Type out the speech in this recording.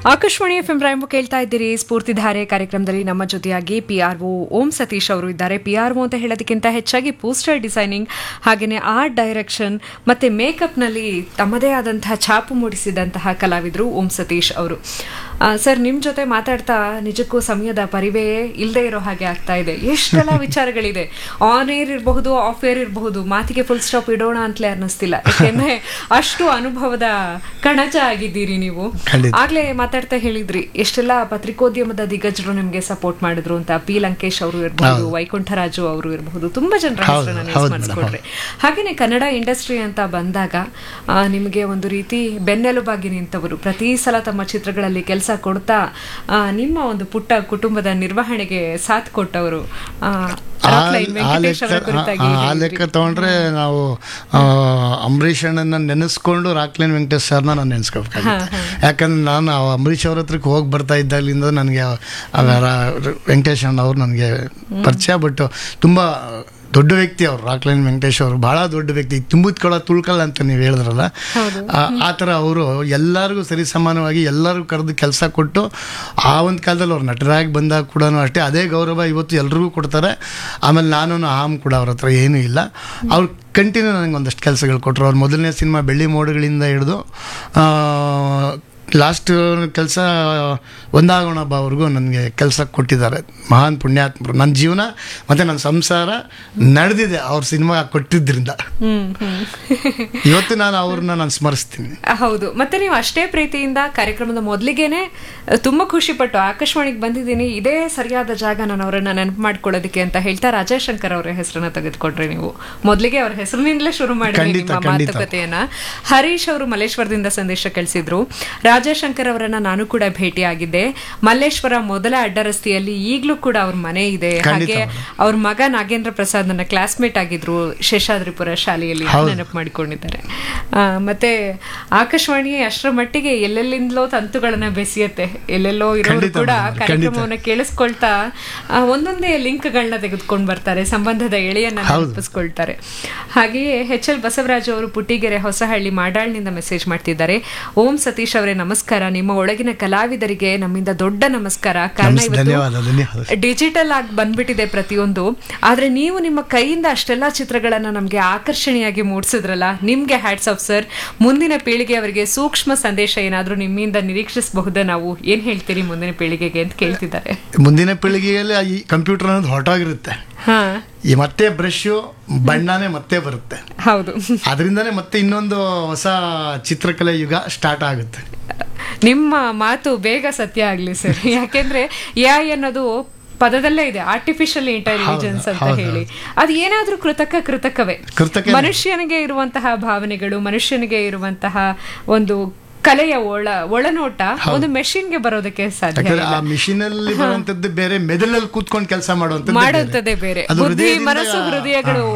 Akashvani F M ರಾಯಂಬು ಕೇಳ್ತಾ ಇದ್ದೀರಿ ಸ್ಫೂರ್ತಿಧಾರೆ ಕಾರ್ಯಕ್ರಮದಲ್ಲಿ ನಮ್ಮ ಜೊತೆಯಾಗಿ P R O Om Satish ಅವರು ಇದ್ದಾರೆ ಪಿ ಆರ್ ಒ ಅಂತ ಹೇಳೋದಕ್ಕಿಂತ ಹೆಚ್ಚಾಗಿ ಪೋಸ್ಟರ್ ಡಿಸೈನಿಂಗ್ ಹಾಗೆಯೇ ಆರ್ಟ್ ಡೈರೆಕ್ಷನ್ ಮತ್ತೆ ಮೇಕಪ್ನಲ್ಲಿ ತಮ್ಮದೇ ಆದಂತಹ ಛಾಪು ಮೂಡಿಸಿದಂತಹ ಕಲಾವಿದರು ಓಂ ಸತೀಶ್ ಅವರು ಆ, ಸರ್ ನಿಮ್ಮ ಜೊತೆ ಮಾತಾಡ್ತಾ ನಿಜಕ್ಕೂ ಸಮಯದ ಪರಿವೇ ಇಲ್ಲದೆ ಇರೋ ಹಾಗೆ ಆಗ್ತಾ ಇದೆ ಎಷ್ಟೆಲ್ಲ ವಿಚಾರಗಳಿದೆ ಆನ್ ಏರ್ ಇರಬಹುದು ಆಫ್ ಏರ್ ಇರಬಹುದು ಮಾತಿಗೆ ಫುಲ್ ಸ್ಟಾಪ್ ಇಡೋಣ ಅಂತಲೇ ಅನ್ನಿಸ್ತಿಲ್ಲ ಯಾಕೆಂದ್ರೆ ಅಷ್ಟು ಅನುಭವದ ಕಣಜ ಆಗಿದ್ದೀರಿ ನೀವು ಖಂಡಿತ. ಆಗ್ಲೇ ಮಾತಾಡ್ತಾ ಹೇಳಿದ್ರಿ ಎಷ್ಟೆಲ್ಲ ಪತ್ರಿಕೋದ್ಯಮದ ದಿಗ್ಗಜರು ನಿಮ್ಗೆ ಸಪೋರ್ಟ್ ಮಾಡಿದ್ರು ಅಂತ ಪಿ ಲಂಕೇಶ್ ಅವರು ಇರಬಹುದು ವೈಕುಂಠರಾಜು ಅವರು ಇರಬಹುದು ತುಂಬಾ ಜನರ ಹೌದು, ಹೆಸರನ್ನ ನೀವು ಹೌದು ಸ್ಮರಿಸ್ಕೊಟ್ರಿ ಹಾಗೇನೆ ಕನ್ನಡ ಇಂಡಸ್ಟ್ರಿ ಅಂತ ಬಂದಾಗ ಆ, ನಿಮಗೆ ಒಂದು ರೀತಿ ಬೆನ್ನೆಲುಬಾಗಿ ನಿಂತವರು ಪ್ರತಿ ಸಲ ತಮ್ಮ ಚಿತ್ರಗಳಲ್ಲಿ ಕೆಲಸ ಕೊಡ್ತಾ ಆ, ನಿಮ್ಮ ಒಂದು ಪುಟ್ಟ ಕುಟುಂಬದ ನಿರ್ವಹಣೆಗೆ ಸಾಥ್ ಕೊಟ್ಟವರು ಆ, ಆ ರಾಕ್ಲೈನ್ ಆ ವೆಂಕಟೇಶ್ ಅವರ ಲೆಕ್ಕ ಕುರಿತಾಗಿ ಆ- ಆ ಹೇಳಿದ್ರಿ. ಲೆಕ್ಕ ತಗೊಂಡ್ರೆ ನಾವು ಆ, ಅಂಬರೀಷ್ ಅಣ್ಣನ ನೆನೆಸ್ಕೊಂಡು ರಾಕ್ಲೈನ್ ವೆಂಕಟೇಶ್ ಸರ್ನ ನಾನು ನೆನೆಸ್ಕೋಬೇಕಾಗುತ್ತೆ ಯಾಕಂದ್ರೆ ನಾನು ಆ ಅಂಬರೀಷ್ ಅವ್ರ ಹತ್ರಕ್ಕೆ ಹೋಗಿ ಬರ್ತಾ ಇದ್ದಾಗಲಿಂದ ನನಗೆ ಆ ರಾ- ವೆಂಕಟೇಶ್ ಅಣ್ಣ ಅವ್ರು ನನಗೆ ಪರಿಚಯ ಬಟ್ ತುಂಬ ದೊಡ್ಡ ವ್ಯಕ್ತಿ ಅವರು ರಾಕ್ಲೈನ್ ವೆಂಕಟೇಶ್ ಅವರು ಬಹಳ ದೊಡ್ಡ ವ್ಯಕ್ತಿ ತುಂಬಿದ್ಕೊಳ ತುಳ್ಕಲ್ಲ ಅಂತ ನೀವು ಹೇಳಿದ್ರಲ್ಲ ಆ- ಆ ಥರ ಅವರು ಎಲ್ಲರಿಗೂ ಸರಿ ಸಮಾನವಾಗಿ ಎಲ್ಲರಿಗೂ ಕರೆದು ಕೆಲಸ ಕೊಟ್ಟು ಆ ಒಂದು ಕಾಲದಲ್ಲಿ ಅವ್ರು ನಟರಾಗಿ ಬಂದಾಗ ಕೂಡ ಅಷ್ಟೇ ಅದೇ ಗೌರವ ಇವತ್ತು ಎಲ್ರಿಗೂ ಕೊಡ್ತಾರೆ ಆಮೇಲೆ ನಾನು ಆಮ್ ಕೂಡ ಅವ್ರ ಹತ್ರ ಏನೂ ಇಲ್ಲ ಅವ್ರು ಕಂಟಿನ್ಯೂ ನನಗೆ ಒಂದಷ್ಟು ಕೆಲಸಗಳು ಕೊಟ್ಟರು ಅವ್ರ ಮೊದಲನೇ ಸಿನಿಮಾ ಬೆಳ್ಳಿ ಮೋಡಗಳಿಂದ ಹಿಡಿದು ಲಾಸ್ಟ್ ಕೆಲಸ ಒಂದಾಗೋಣ ಬಾ ಅವ್ರಿಗೂ ನನಗೆ ಕೆಲಸ ಕೊಟ್ಟಿದ್ದಾರೆ ಮಹಾನ್ ಪುಣ್ಯಾತ್ಮರು ನನ್ನ ಜೀವನ ಮತ್ತು ನನ್ನ ಸಂಸಾರ ನಡೆದಿದೆ ಅವ್ರ ಸಿನಿಮಾ ಕೊಟ್ಟಿದ್ದರಿಂದ ಹ್ಮ್ ಹ್ಮ್ ಇವತ್ತು ನಾನು ಅವ್ರನ್ನ ನಾನು ಸ್ಮರಿಸ್ತೀನಿ ಹೌದು ಮತ್ತೆ ನೀವು ಅಷ್ಟೇ ಪ್ರೀತಿಯಿಂದ ಕಾರ್ಯಕ್ರಮದ ಮೊದಲಿಗೆನೆ ತುಂಬಾ ಖುಷಿ ಪಟ್ಟು ಆಕಾಶವಾಣಿಗೆ ಬಂದಿದ್ದೀನಿ ಇದೇ ಸರಿಯಾದ ಜಾಗ ನಾನು ಅವರನ್ನ ನೆನಪು ಮಾಡ್ಕೊಳ್ಳೋದಕ್ಕೆ ಅಂತ ಹೇಳ್ತಾ ರಾಜಶಂಕರ್ ಅವರ ಹೆಸರನ್ನ ತೆಗೆದುಕೊಂಡ್ರೆ ನೀವು ಮೊದಲಿಗೆ ಅವ್ರ ಹೆಸರಿನಿಂದಲೇ ಶುರು ಮಾಡಿ ಖಂಡಿತ, ನಿಮ್ಮ ಖಂಡಿತ. ಮಾತುಕತೆಯನ್ನ ಹರೀಶ್ ಅವರು ಮಲ್ಲೇಶ್ವರದಿಂದ ಸಂದೇಶ ಕಳಿಸಿದ್ರು ರಾಜಶಂಕರ್ ಅವರನ್ನ ನಾನು ಕೂಡ ಭೇಟಿಯಾಗಿದ್ದೆ ಮಲ್ಲೇಶ್ವರ ಮೊದಲ ಅಡ್ಡರಸ್ತೆಯಲ್ಲಿ ಈಗಲೂ ಕೂಡ ಅವ್ರ ಮನೆ ಇದೆ ಖಂಡಿತ ಹಾಗೆ ಅವ್ರ ಮಗ ನಾಗೇಂದ್ರ ಪ್ರಸಾದ್ ನನ್ನ ಕ್ಲಾಸ್ಮೇಟ್ ಆಗಿದ್ರು ಶೇಷಾದ್ರಿಪುರ ಶಾಲೆಯಲ್ಲಿ ಅಂತ ಹೌದು. ನೆನಪು ಮಾಡಿಕೊಂಡಿದ್ದಾರೆ ಆ, ಮತ್ತೆ ಆಕಾಶವಾಣಿ ಅಷ್ಟರ ಮಟ್ಟಿಗೆ ಎಲ್ಲೆಲ್ಲಿಂದಲೋ ತಂತುಗಳನ್ನ ಬೆಸೆಯುತ್ತೆ ಎಲ್ಲೆಲ್ಲೋ ಇರೋರು ಖಂಡಿತ ಕೂಡ ಮೇಡಮ್, ಕಾರ್ಯಕ್ರಮವನ್ನ ಕೇಳಿಸ್ಕೊಳ್ತಾ ಆ, ಒಂದೊಂದೇ ಲಿಂಕ್ಗಳನ್ನ ತೆಗೆದುಕೊಂಡು ಬರ್ತಾರೆ ಸಂಬಂಧದ ಎಳೆಯನ್ನ ಹೌದು. ನೆನಪಿಸ್ಕೊಳ್ತಾರೆ ಹಾಗೆಯೇ ಎಚ್ ಎಲ್ ಬಸವರಾಜು ಅವರು ಪುಟ್ಟಿಗೆರೆ ಹೊಸಹಳ್ಳಿ ಮಾಡಾಳ್ನಿಂದ ಮೆಸೇಜ್ ಮಾಡ್ತಿದ್ದಾರೆ ಓಂ ಸತೀಶ್ ಅವರೇ ನಮಸ್ಕಾರ ನಿಮ್ಮ ಒಳಗಿನ ಕಲಾವಿದರಿಗೆ ನಮ್ಮಿಂದ ದೊಡ್ಡ ನಮಸ್ಕಾರ ಕಾರಣ ನಮಸ್- ಇವತ್ತು ಧನ್ಯವಾದ ಧನ್ಯವಾದ ಡಿಜಿಟಲ್ ಆಗಿ ಬಂದ್ಬಿಟ್ಟಿದೆ ಪ್ರತಿಯೊಂದು ಆದ್ರೆ ನೀವು ನಿಮ್ಮ ಕೈಯಿಂದ ಅಷ್ಟೆಲ್ಲ ಚಿತ್ರಗಳನ್ನ ನಮ್ಗೆ ಆಕರ್ಷಣೀಯಾಗಿ ಮೂಡಿಸಿದ್ರಲ್ಲ ನಿಮ್ಗೆ ಹ್ಯಾಟ್ಸ್ ಆಫ್ ಸರ್ ಮುಂದಿನ ಪೀಳಿಗೆಯವರಿಗೆ ಸೂಕ್ಷ್ಮ ಸಂದೇಶ ಏನಾದ್ರೂ ನಿಮ್ಮಿಂದ ನಿರೀಕ್ಷಿಸಬಹುದಾ ನಾವು ಏನ್ ಹೇಳ್ತೀರಿ ಮುಂದಿನ ಪೀಳಿಗೆಗೆ ಅಂತ ಕೇಳ್ತಿದ್ದಾರೆ ಮುಂದಿನ ಪೀಳಿಗೆಯಲ್ಲಿ ಈ ಕಂಪ್ಯೂಟರ್ ಅನ್ನೋದು ಹೊರಟೋಗಿರುತ್ತೆ ಹಾ ಈ ಮತ್ತೆ ಬ್ರಷು ಬಣ್ಣನೇ ಮತ್ತೆ ಬರುತ್ತೆ ಹೌದು ಅದರಿಂದನೇ ಮತ್ತೆ ಇನ್ನೊಂದು ಹೊಸ ಚಿತ್ರಕಲೆ ಯುಗ ಸ್ಟಾರ್ಟ್ ಆಗುತ್ತೆ ನಿಮ್ಮ ಮಾತು ಬೇಗ ಸತ್ಯ ಆಗ್ಲಿ ಸರ್ ಯಾಕೆಂದ್ರೆ ಎಐ ಅನ್ನೋದು ಪದದಲ್ಲೇ ಇದೆ ಆರ್ಟಿಫಿಷಿಯಲ್ ಇಂಟೆಲಿಜೆನ್ಸ್ ಅಂತ ಹೌದು, ಹೇಳಿ ಅದು ಏನಾದ್ರೂ ಕೃತಕ ಕೃತಕವೇ ಕೃತಕ ಮನುಷ್ಯನಿಗೆ ಇರುವಂತಹ ಭಾವನೆಗಳು ಮನುಷ್ಯನಿಗೆ ಇರುವಂತಹ ಒಂದು ಕಲೆಯ ಒಳ ಒಳನೋಟ ಒಂದು ಮೆಷಿನ್ಗೆ ಬರೋದಕ್ಕೆ ಸಾಧ್ಯ ಯಾಕಂದ್ರೆ ಇಲ್ಲ ಆ ಮಿಷಿನ್ ಅಲ್ಲಿ ಬರುವಂತದ್ದು ಬೇರೆ ಮೆದುಳಲ್ಲಿ ಕೂತ್ಕೊಂಡು ಕೆಲಸ ಮಾಡುವಂತದ್ದು ಬೇರೆ. ಮಾಡುವಂತದೇ ಬೇರೆ ಅದು ಬುದ್ಧಿ ಹೃದಯದಿಂದ- ಮನಸ್ಸು ಹೃದಯಗಳು